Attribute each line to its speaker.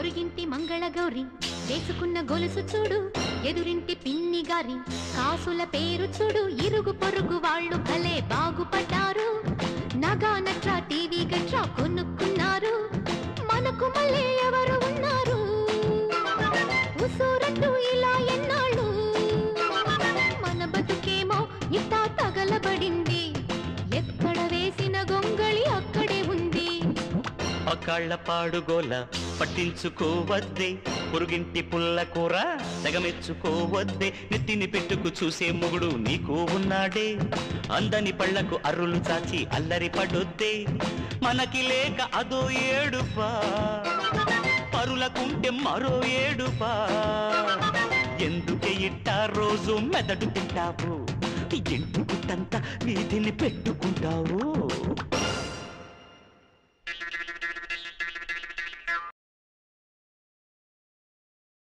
Speaker 1: పొరిగింటి మంగళ గౌరి వేసుకున్న గొలుసు చూడు ఎదురింటి పిన్ని గారి కాసుల పేరు చూడు ఇరుగు పొరుగు వాళ్ళు భలే బాగుపడ్డారు నగా నట్రా టీవీ గట్రా కొనుక్కున్నారు మనకు మళ్ళీ ఎవరు ఉన్నారు ఉసూరట్టు ఇలా ఎన్నాళ్ళు మన బతుకేమో ఇట్టా తగలబడింది ఎక్కడ వేసిన గొంగళి అక్కడే ఉంది
Speaker 2: పకాళ్ళ పాడుగోల పట్టించుకోవద్దే పొరుగింటి పుల్ల కూర తెగమెచ్చుకోవద్దే నెత్తిని పెట్టుకు చూసే మొగుడు నీకు ఉన్నాడే అందని పళ్లకు అర్రులు చాచి అల్లరి పడొద్దే మనకి లేక అదో ఏడుపా పరులకుంటే మరో ఏడుపా ఎందుకే ఇట్టా రోజు మెదడు తింటావు ఇంటి గుట్టంతా వీధిని పెట్టుకుంటావు